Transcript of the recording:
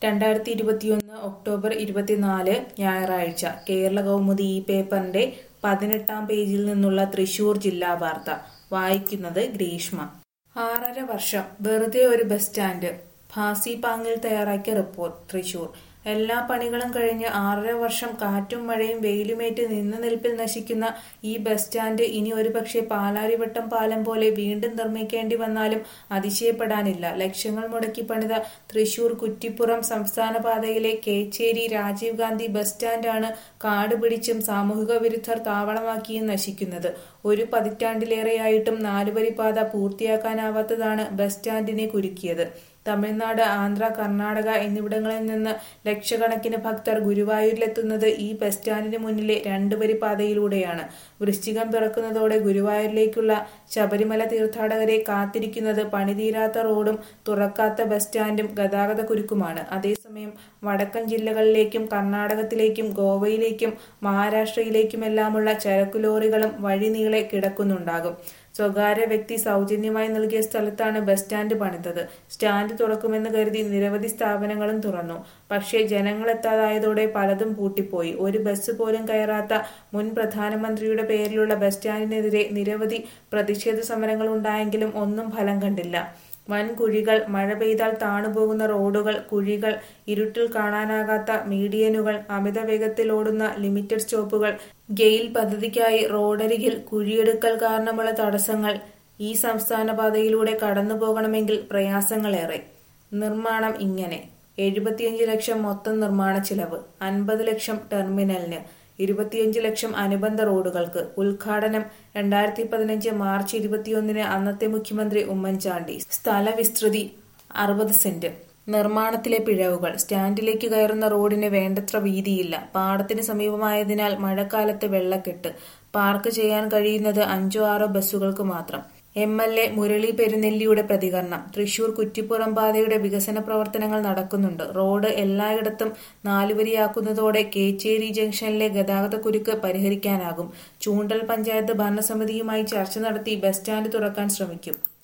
രണ്ടായിരത്തി ഇരുപത്തിയൊന്ന് ഒക്ടോബർ ഇരുപത്തിനാല് ഞായറാഴ്ച കേരള കൗമുദി ഈ പേപ്പറിന്റെ പതിനെട്ടാം പേജിൽ നിന്നുള്ള തൃശൂർ ജില്ലാ വാർത്ത വായിക്കുന്നത് ഗ്രീഷ്മ ആറര വർഷം വെറുതെ ഒരു ബസ് സ്റ്റാൻഡ് ഭാസി പാങ്ങിൽ തയ്യാറാക്കിയ റിപ്പോർട്ട് തൃശൂർ എല്ലാ പണികളും കഴിഞ്ഞ് ആറര വർഷം കാറ്റും മഴയും വെയിലുമേറ്റ് നിന്ന നിൽപ്പിൽ നശിക്കുന്ന ഈ ബസ് സ്റ്റാൻഡ് ഇനി ഒരുപക്ഷെ പാലാരിവട്ടം പാലം പോലെ വീണ്ടും നിർമ്മിക്കേണ്ടി വന്നാലും അതിശയപ്പെടാനില്ല ലക്ഷങ്ങൾ മുടക്കി പണിത തൃശൂർ കുറ്റിപ്പുറം സംസ്ഥാന പാതയിലെ കേച്ചേരി രാജീവ് ഗാന്ധി ബസ് സ്റ്റാൻഡാണ് കാട് പിടിച്ചും സാമൂഹിക വിരുദ്ധർ താവളമാക്കിയും നശിക്കുന്നത് ഒരു പതിറ്റാണ്ടിലേറെയായിട്ടും നാലുവരിപ്പാത പൂർത്തിയാക്കാനാവാത്തതാണ് ബസ് സ്റ്റാൻഡിനെ കുരുക്കിയത് തമിഴ്നാട് ആന്ധ്ര കർണാടക എന്നിവിടങ്ങളിൽ നിന്ന് ലക്ഷക്കണക്കിന് ഭക്തർ ഗുരുവായൂരിലെത്തുന്നത് ഈ ബസ് സ്റ്റാൻഡിന് മുന്നിലെ രണ്ടുവരി പാതയിലൂടെയാണ് വൃശ്ചികം പിറക്കുന്നതോടെ ഗുരുവായൂരിലേക്കുള്ള ശബരിമല തീർത്ഥാടകരെ കാത്തിരിക്കുന്നത് പണിതീരാത്ത റോഡും തുറക്കാത്ത ബസ് സ്റ്റാൻഡും ഗതാഗത കുരുക്കുമാണ് അതേസമയം വടക്കൻ ജില്ലകളിലേക്കും കർണാടകത്തിലേക്കും ഗോവയിലേക്കും മഹാരാഷ്ട്രയിലേക്കുമെല്ലാമുള്ള ചരക്കു ലോറികളും വഴി നീളെ കിടക്കുന്നുണ്ടാകും സ്വകാര്യ വ്യക്തി സൗജന്യമായി നൽകിയ സ്ഥലത്താണ് ബസ് സ്റ്റാൻഡ് പണിതത് സ്റ്റാൻഡ് തുറക്കുമെന്ന് കരുതി നിരവധി സ്ഥാപനങ്ങളും തുറന്നു പക്ഷേ ജനങ്ങളെത്താതായതോടെ പലതും പൂട്ടിപ്പോയി ഒരു ബസ് പോലും കയറാത്ത മുൻ പ്രധാനമന്ത്രിയുടെ പേരിലുള്ള ബസ് സ്റ്റാൻഡിനെതിരെ നിരവധി പ്രതിഷേധ സമരങ്ങൾ ഉണ്ടായെങ്കിലും ഒന്നും ഫലം കണ്ടില്ല വൻ കുഴികൾ മഴ പെയ്താൽ താണുപോകുന്ന റോഡുകൾ കുഴികൾ ഇരുട്ടിൽ കാണാനാകാത്ത മീഡിയനുകൾ അമിത വേഗത്തിൽ ഓടുന്ന ലിമിറ്റഡ് സ്റ്റോപ്പുകൾ ഗെയിൽ പദ്ധതിക്കായി റോഡരികിൽ കുഴിയെടുക്കൽ കാരണമുള്ള തടസ്സങ്ങൾ ഈ സംസ്ഥാന പാതയിലൂടെ കടന്നു പോകണമെങ്കിൽ പ്രയാസങ്ങളേറെ നിർമ്മാണം ഇങ്ങനെ എഴുപത്തിയഞ്ച് ലക്ഷം മൊത്തം നിർമ്മാണ ചിലവ് അൻപത് ലക്ഷം ടെർമിനലിന് ഇരുപത്തിയഞ്ച് ലക്ഷം അനുബന്ധ റോഡുകൾക്ക് ഉദ്ഘാടനം രണ്ടായിരത്തി പതിനഞ്ച് മാർച്ച് ഇരുപത്തിയൊന്നിന് അന്നത്തെ മുഖ്യമന്ത്രി ഉമ്മൻചാണ്ടി സ്ഥല വിസ്തൃതി അറുപത് സെന്റ് നിർമ്മാണത്തിലെ പിഴവുകൾ സ്റ്റാൻഡിലേക്ക് കയറുന്ന റോഡിന് വേണ്ടത്ര വീതിയില്ല പാടത്തിന് സമീപമായതിനാൽ മഴക്കാലത്ത് വെള്ളക്കെട്ട് പാർക്ക് ചെയ്യാൻ കഴിയുന്നത് അഞ്ചോ ആറോ ബസ്സുകൾക്ക് മാത്രം എം എൽ എ മുരളി പെരുന്നെല്ലിയുടെ പ്രതികരണം തൃശൂർ കുറ്റിപ്പുറം പാതയുടെ വികസന പ്രവർത്തനങ്ങൾ നടക്കുന്നുണ്ട് റോഡ് എല്ലായിടത്തും നാലുവരിയാക്കുന്നതോടെ കേച്ചേരി ജംഗ്ഷനിലെ ഗതാഗതക്കുരുക്ക് പരിഹരിക്കാനാകും ചൂണ്ടൽ പഞ്ചായത്ത് ഭരണസമിതിയുമായി ചർച്ച നടത്തി ബസ് സ്റ്റാൻഡ് തുറക്കാൻ ശ്രമിക്കും